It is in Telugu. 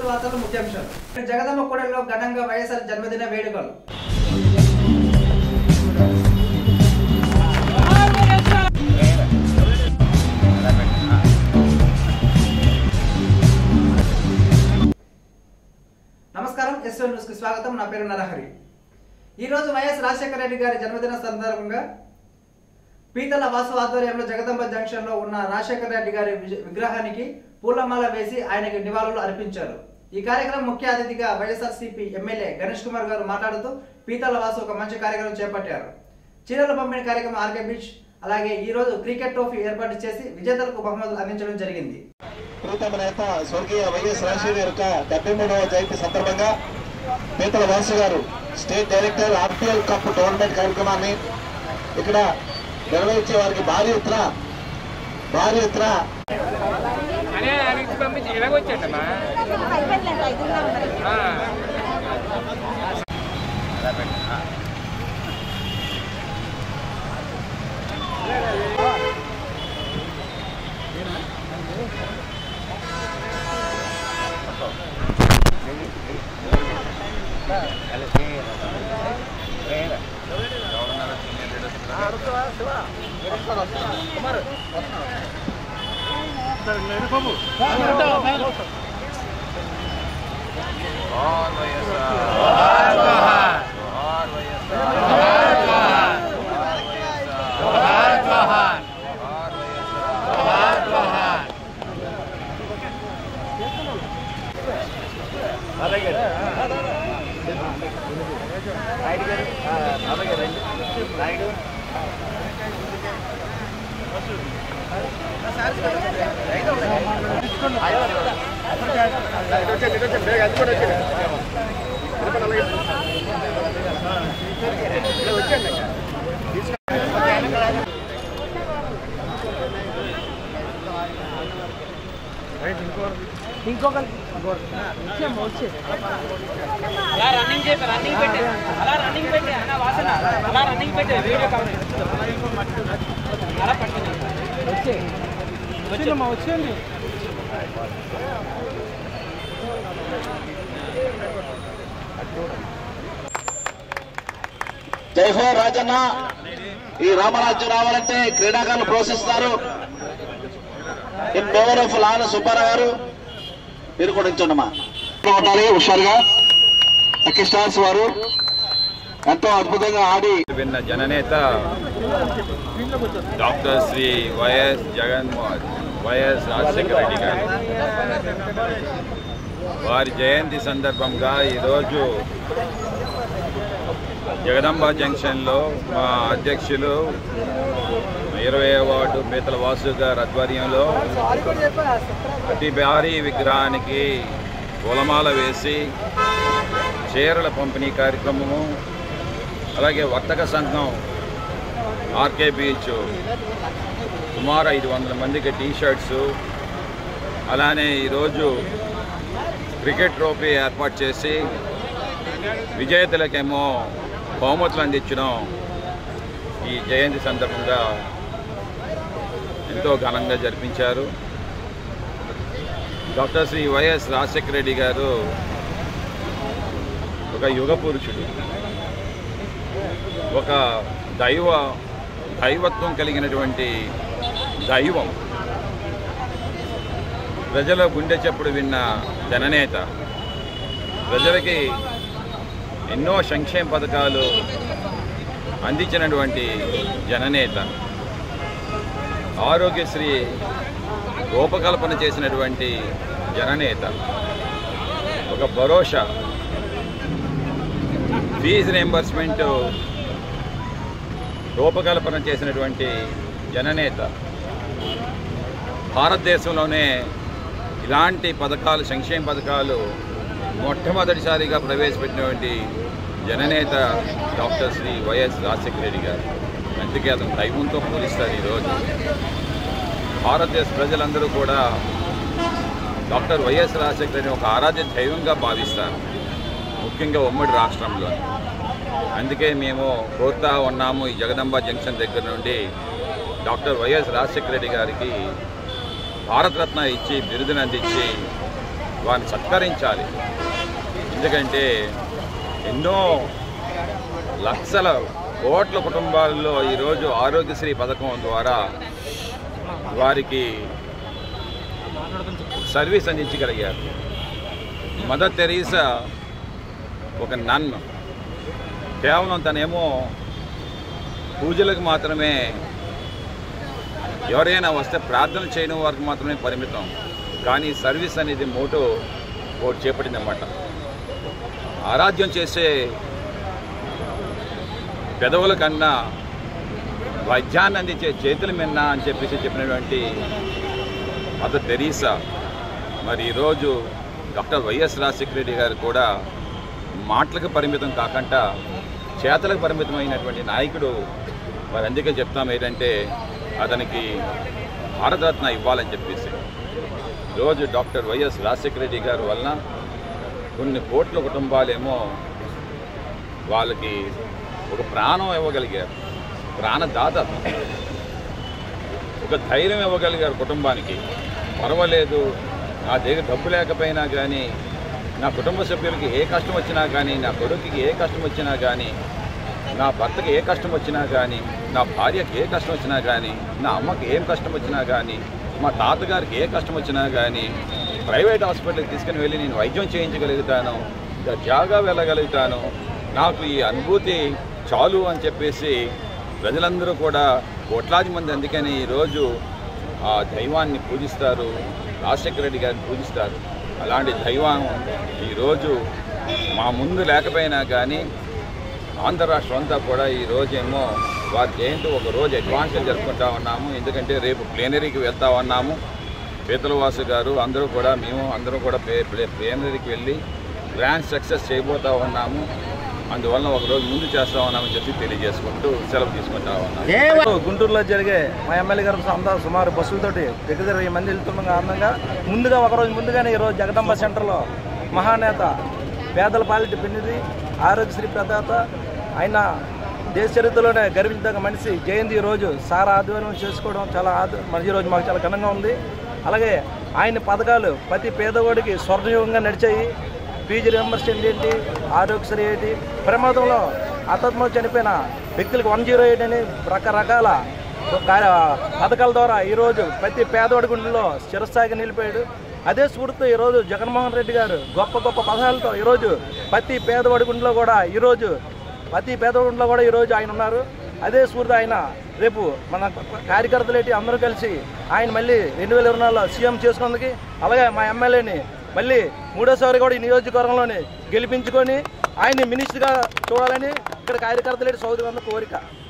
వార్తలు ముఖ్యాంశాలు జగదమ్మ కూడలిలో ఘనంగా వైఎస్ఆర్ జన్మదిన వేడుకలు నమస్కారం ఎస్ఎన్ న్యూస్ కి స్వాగతం నా పేరు నరహరి ఈ రోజు వైఎస్ రాజశేఖర రెడ్డి గారి జన్మదిన సందర్భంగా పీతల వాసు ఆధ్వర్యంలో జగదంబ జంక్షన్ లో ఉన్న రాజశేఖర రెడ్డి గారి విజ- విగ్రహానికి పూలమాల వేసి ఆయనకి నివాళులు అర్పించారు ఈ కార్యక్రమం ముఖ్య అతిథిగా వైఎస్ఆర్సీపీ ఎమ్మెల్యే గణేష్ కుమార్ గారు మాట్లాడుతూ పీతల వాసు ఒక మంచి కార్యక్రమం చేపట్టారు చీరల పంపిణీ కార్యక్రమం ఆర్కే బీచ్ అలాగే ఈ రోజు క్రికెట్ ట్రోఫీ ఏర్పాటు చేసి విజేతలకు బహుమతులు అందించడం జరిగింది ప్రీతమ నేత స్వర్గీయ వైఎస్ రాజశేఖర్ యొక్క డెబ్బై మూడవ జయంతి సందర్భంగా Peethala Vasu garu state director RPL cup tournament కార్యక్రమాన్ని ఇక్కడ నిర్వహించే వారికి భారీ ఎత్తున భారీ ఎత్తున అనే ఆయనకి పంపించి ఎలాగొచ్చాడమ్మా ఆ. అలా రన్నింగ్ చేయి రన్నింగ్ పెట్టే అలా రన్నింగ్ పెట్టే అన్న వాసన అలా రన్నింగ్ పెట్టే వీడియో కవర్ అలా పట్టుకుని వచ్చే వచ్చేమ్మా వచ్చేయండి జై హో రాజన్న ఈ రామరాజ్యం రావాలంటే క్రీడాకారులు ప్రోత్సహిస్తారు in favour of Lala Subbarao garu మీరు కూడా ఇచ్చండమ్మా ఉండాలి హుషారుగా లక్కీ స్టార్స్ వారు ఎంతో అద్భుతంగా ఆడి విన్న జననేత doctor Shri YS Jaganmohan YS Rajasekhara Reddy garu వారి జయంతి సందర్భంగా ఈరోజు జగదంబ జంక్షన్లో మా అధ్యక్షులు ఇరవై వార్డు పీతల వాసు గారి ఆధ్వర్యంలో అతి భారీ విగ్రహానికి పూలమాల వేసి చీరల పంపిణీ కార్యక్రమము అలాగే వర్తక సంఘం ఆర్కే బీచ్ సుమారు ఐదు వందల మందికి టీ షర్ట్స్ అలానే ఈరోజు క్రికెట్ ట్రోఫీ ఏర్పాటు చేసి విజేతలకేమో బహుమతులు అందించడం ఈ జయంతి సందర్భంగా ఎంతో ఘనంగా జరిపించారు డాక్టర్ శ్రీ వైఎస్ రాజశేఖర రెడ్డి గారు ఒక యుగ పురుషుడు ఒక దైవ దైవత్వం కలిగినటువంటి దైవం ప్రజల గుండె చప్పుడు విన్న జననేత ప్రజలకి ఎన్నో సంక్షేమ పథకాలు అందించినటువంటి జననేత ఆరోగ్యశ్రీ రూపకల్పన చేసినటువంటి జననేత ఒక భరోసా ఫీజు రియంబర్స్మెంట్ రూపకల్పన చేసినటువంటి జననేత భారతదేశంలోనే ఇలాంటి పథకాలు సంక్షేమ పథకాలు మొట్టమొదటిసారిగా ప్రవేశపెట్టినటువంటి జననేత డాక్టర్ శ్రీ వైఎస్ రాజశేఖర రెడ్డి గారు అందుకే అతను దైవంతో పోలిస్తారు ఈరోజు భారతదేశ ప్రజలందరూ కూడా డాక్టర్ వైఎస్ రాజశేఖర రెడ్డిని ఒక ఆరాధ్య దైవంగా భావిస్తారు ముఖ్యంగా ఉమ్మడి రాష్ట్రంలో అందుకే మేము కోరుతా ఉన్నాము ఈ జగదంబ జంక్షన్ దగ్గర నుండి డాక్టర్ వైఎస్ రాజశేఖర రెడ్డి గారికి భారతరత్న ఇచ్చి బిరుదును అందించి వారిని సత్కరించాలి ఎందుకంటే ఎన్నో లక్షల కోట్ల కుటుంబాల్లో ఈరోజు ఆరోగ్యశ్రీ పథకం ద్వారా వారికి సర్వీస్ అందించగలిగారు మదర్ తెరీసా ఒక నన్ కేవలం తనేమో పూజలకు మాత్రమే ఎవరైనా వస్తే ప్రార్థన చేయడం వరకు మాత్రమే పరిమితం కానీ సర్వీస్ అనేది మోటో ఒకటి చేపట్టిందన్నమాట ఆరాధ్యం చేసే పెదవుల కన్నా వైద్యాన్ని అందించే చేతుల మిన్న అని చెప్పేసి చెప్పినటువంటి మదర్ తెరీసా మరి ఈరోజు డాక్టర్ వైఎస్ రాజశేఖర రెడ్డి గారు కూడా మాటలకు పరిమితం కాకుండా చేతలకు పరిమితమైనటువంటి నాయకుడు మరి అందుకే చెప్తాం ఏంటంటే అతనికి భారతరత్న ఇవ్వాలని చెప్పేసి ఈరోజు డాక్టర్ వైఎస్ రాజశేఖర రెడ్డి గారు వలన కొన్ని కోట్ల కుటుంబాలేమో వాళ్ళకి ఒక ప్రాణం ఇవ్వగలిగారు ప్రాణదాత అతను. ఒక ధైర్యం ఇవ్వగలిగారు కుటుంబానికి పర్వాలేదు నా దగ్గర డబ్బు లేకపోయినా కానీ నా కుటుంబ సభ్యులకి ఏ కష్టం వచ్చినా కానీ నా కొడుకుకి ఏ కష్టం వచ్చినా కానీ నా భర్తకి ఏ కష్టం వచ్చినా కానీ నా భార్యకి ఏ కష్టం వచ్చినా కానీ నా అమ్మకి ఏం కష్టం వచ్చినా కానీ మా తాతగారికి ఏ కష్టం వచ్చినా కానీ ప్రైవేట్ హాస్పిటల్కి తీసుకుని వెళ్ళి నేను వైద్యం చేయించగలుగుతాను ఇంకా జాగా వెళ్ళగలుగుతాను నాకు ఈ అనుభూతి చాలు అని చెప్పేసి ప్రజలందరూ కూడా కోట్లాది మంది అందుకని ఈరోజు ఆ దైవాన్ని పూజిస్తారు రాజశేఖర రెడ్డి గారిని పూజిస్తారు అలాంటి దైవం ఈరోజు మా ముందు లేకపోయినా కానీ ఆంధ్ర రాష్ట్రం అంతా కూడా ఈ రోజేమో వారి జయంతి ఒక రోజు అడ్వాన్స్గా జరుపుకుంటా ఉన్నాము ఎందుకంటే రేపు ప్లేనరీకి వెళ్తా ఉన్నాము పీతలవాసు గారు అందరూ కూడా మేము అందరూ కూడా ప్లే- ప్లే- ప్లేనరీకి వెళ్ళి గ్రాండ్ సక్సెస్ చేయబోతా ఉన్నాము అందువల్ల ఒక రోజు ముందు చేస్తా ఉన్నామని చెప్పి తెలియజేసుకుంటూ సెలవు తీసుకుంటా ఉన్నాము గుంటూరులో జరిగే మా ఎమ్మెల్యే గారు అందరూ సుమారు బస్సులతోటి దగ్గర దగ్గర వెయ్యి మంది వెళ్తున్న కారణంగా ముందుగా ఒకరోజు ముందుగానే ఈరోజు జగదంబ సెంటర్లో మహానేత పేదల పాలిట పెన్నిది ఆరోగ్యశ్రీ ప్రదాత ఆయన దేశ చరిత్రలోనే గర్వించదగ్గ మనిషి జయంతి ఈ రోజు సారా ఆధ్వర్యం చేసుకోవడం చాలా ఆద మరి ఈ రోజు మాకు చాలా ఘనంగా ఉంది అలాగే ఆయన పథకాలు ప్రతి పేదవాడికి స్వర్ణయుగంగా నడిచాయి ఫీజు రియంబర్స్మెంట్ ఏంటి ఆరోగ్యశ్రీ ఏంటి ప్రమాదంలో హతాత్మ చనిపోయిన వ్యక్తులకు వన్ జీరో ఎయిట్ అని రకరకాల కార్య- పథకాల ద్వారా ఈరోజు ప్రతి పేదవాడి గుండెలో చిరస్థాయిగా నిలిపాడు అదే స్ఫూర్తితో ఈరోజు జగన్మోహన్ రెడ్డి గారు గొప్ప గొప్ప పథకాలతో ఈరోజు ప్రతి పేదవాడి గుండెలో కూడా ఈరోజు ప్రతి పేదవాడి గుండెలో కూడా ఈరోజు ఆయన ఉన్నారు అదే స్ఫూర్తి ఆయన రేపు మన కార్యకర్తలేటి అందరూ కలిసి ఆయన మళ్ళీ రెండు వేల ఇరవై నాలుగులో సీఎం చేసుకున్నందుకు అలాగే మా ఎమ్మెల్యేని మళ్ళీ మూడోసారి కూడా ఈ నియోజకవర్గంలోని గెలిపించుకొని ఆయన్ని మినిస్టర్గా చూడాలని ఇక్కడ కార్యకర్తలేటి సౌదరి కోరిక